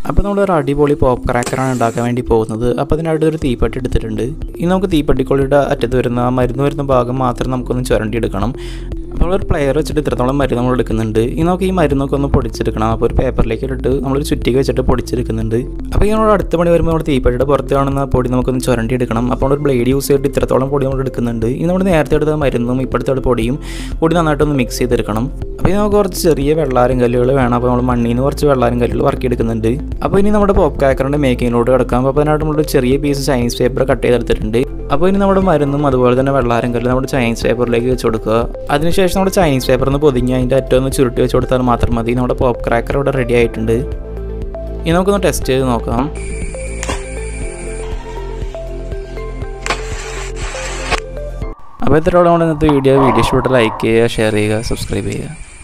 അപ്പോൾ നമ്മളൊരു അടിപൊളി പോപ്പ് ക്രാക്കറാണ് ഉണ്ടാക്കാൻ വേണ്ടി പോകുന്നത് അപ്പോൾ അതിനായിട്ട് ഒരു തീപ്പെട്ടി എടുത്തിട്ടുണ്ട് ഇനി നമുക്ക് തീപ്പെട്ടിക്കൊള്ളിയുടെ അറ്റത്ത് വരുന്ന ആ മരുന്ന് വരുന്ന ഭാഗം മാത്രം നമുക്കൊന്ന് ചുരണ്ടി എടുക്കണം അപ്പോൾ ഒരു പ്ലെയർ വെച്ചിട്ട് ഇത്രത്തോളം മരുന്ന് നമ്മൾ എടുക്കുന്നുണ്ട് ഇനി നമുക്ക് ഈ മരുന്നൊക്കെ ഒന്ന് പൊടിച്ചെടുക്കണം അപ്പോൾ ഒരു പേപ്പറിലേക്ക് ഇട്ടിട്ട് നമ്മളൊരു ചുറ്റിക വെച്ചിട്ട് പൊടിച്ചെടുക്കുന്നുണ്ട് അപ്പോൾ ഈ നമ്മൾ അടുത്ത പണി വരുമ്പോൾ നമ്മുടെ തീപ്പെട്ടിയുടെ പുറത്ത് കാണുന്ന പൊടി നമുക്കൊന്ന് ചുരണ്ടി എടുക്കണം അപ്പോൾ ഒരു ബ്ലേഡ് യൂസ് ചെയ്തിട്ട് ഇത്രത്തോളം പൊടി നമ്മൾ എടുക്കുന്നുണ്ട് ഇനി നമ്മൾ നേരത്തെ എടുത്ത മരുന്നും ഇപ്പോഴത്തെ പൊടിയും പൊടി നന്നായിട്ടൊന്ന് മിക്സ് ചെയ്തെടുക്കണം അപ്പോൾ ഇനി നമുക്ക് കുറച്ച് ചെറിയ വെള്ളാരം കല്ലുകൾ വേണം അപ്പോൾ നമ്മൾ മണ്ണിൽ നിന്ന് കുറച്ച് വെള്ളാരം കല്ലുകൾ വറക്കിയെടുക്കുന്നുണ്ട് അപ്പോൾ ഇനി നമ്മുടെ പോപ്പ് കാക്കറിൻ്റെ മേക്കിങ്ങിലോട്ട് കിടക്കാം അപ്പോൾ അതിനായിട്ട് നമ്മളൊരു ചെറിയ പീസ് ചൈനീസ് പേപ്പർ കട്ട് ചെയ്തെടുത്തിട്ടുണ്ട് അപ്പോൾ ഇനി നമ്മുടെ മരുന്നും അതുപോലെ തന്നെ വെള്ളാരം കല്ല് നമ്മുടെ ചൈനീസ് പേപ്പറിലേക്ക് വെച്ച് കൊടുക്കുക അതിനുശേഷം നമ്മുടെ ചൈനീസ് പേപ്പർ ഒന്ന് പൊതിഞ്ഞ് അതിൻ്റെ അറ്റം ഒന്ന് ചുരുട്ടി വെച്ച് കൊടുത്താൽ മാത്രം മതി നമ്മുടെ പോപ്പ് ക്രാക്കർ ഇവിടെ റെഡി ആയിട്ടുണ്ട് ഇനി നമുക്കൊന്ന് ടെസ്റ്റ് ചെയ്ത് നോക്കാം അപ്പോൾ ഇത്രയോളം ഇന്നത്തെ വീഡിയോ വീഡിയോ ഇഷ്ടപ്പെട്ട് ലൈക്ക് ചെയ്യുക ഷെയർ ചെയ്യുക സബ്സ്ക്രൈബ് ചെയ്യുക